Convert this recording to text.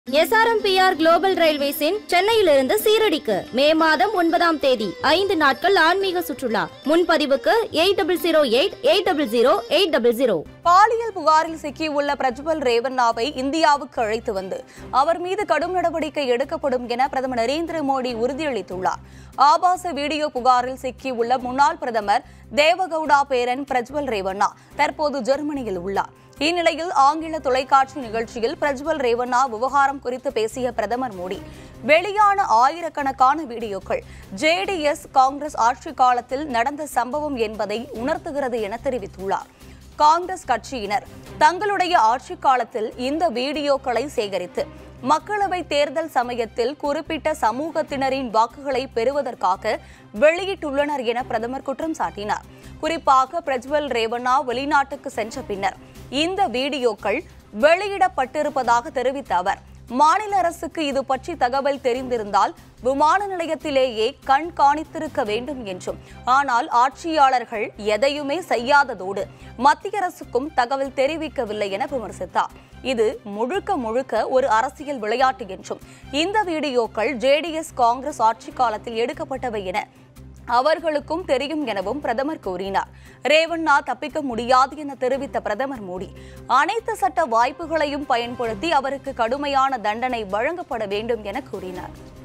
SRMPR global ரயில்வேஸின் சென்னையிலிருந்து சீரடிக்கு மே மாதம் ஒன்பதாம் தேதி ஐந்து நாட்கள் ஆன்மீக சுற்றுலா முன்பதிவுக்கு eight double zero eight eight double zero eight double zero பாலியல் புகாரில் சிக்கியுள்ள பிரஜ்வல் ரேவண்ணாவை இந்தியாவுக்கு அழைத்து வந்து அவர் மீது கடும் நடவடிக்கை எடுக்கப்படும் என பிரதமர் நரேந்திர மோடி உறுதியளித்துள்ளார் ஆபாச வீடியோ புகாரில் சிக்கியுள்ள முன்னாள் பிரதமர் தேவகவுடா பேரன் பிரஜ்வல் ரேவண்ணா தற்போது ஜெர்மனியில் உள்ளார் இந்நிலையில் ஆங்கில தொலைக்காட்சி நிகழ்ச்சியில் பிரஜ்வல் ரேவண்ணா விவகாரம் குறித்து பேசிய பிரதமர் மோடி வெளியான ஆயிரக்கணக்கான வீடியோக்கள் ஜேடிஎஸ் காங்கிரஸ் ஆட்சி காலத்தில் நடந்த சம்பவம் என்பதை உணர்த்துகிறது என தெரிவித்துள்ளார் காங்கிரஸ் கட்சியினர் தங்களுடைய ஆட்சி காலத்தில் இந்த வீடியோக்களை சேகரித்து மக்களவை தேர்தல் சமயத்தில் குறிப்பிட்ட சமூகத்தினரின் வாக்குகளை பெறுவதற்காக வெளியிட்டுள்ளனர் என பிரதமர் குற்றம் சாட்டினார் குறிப்பாக பிரஜ்வல் ரேவண்ணா வெளிநாட்டுக்கு சென்ற பின்னர் இந்த வீடியோக்கள் வெளியிடப்பட்டிருப்பதாக தெரிவித்த அவர் மாநில அரசுக்கு இது பற்றி தகவல் தெரிந்திருந்தால் விமான நிலையத்திலேயே கண்காணித்திருக்க வேண்டும் என்றும் ஆனால் ஆட்சியாளர்கள் எதையுமே செய்யாததோடு மத்திய அரசுக்கும் தகவல் தெரிவிக்கவில்லை என விமர்சித்தார் இது முழுக்க முழுக்க ஒரு அரசியல் விளையாட்டு என்றும் இந்த வீடியோக்கள் ஜேடிஎஸ் காங்கிரஸ் ஆட்சி காலத்தில் எடுக்கப்பட்டவை என அவர்களுக்கும் தெரியும் எனவும் பிரதமர் கூறினார் ரேவண்ணா தப்பிக்க முடியாது என தெரிவித்த பிரதமர் மோடி அனைத்து சட்ட வாய்ப்புகளையும் பயன்படுத்தி அவருக்கு கடுமையான தண்டனை வழங்கப்பட வேண்டும் என கூறினார்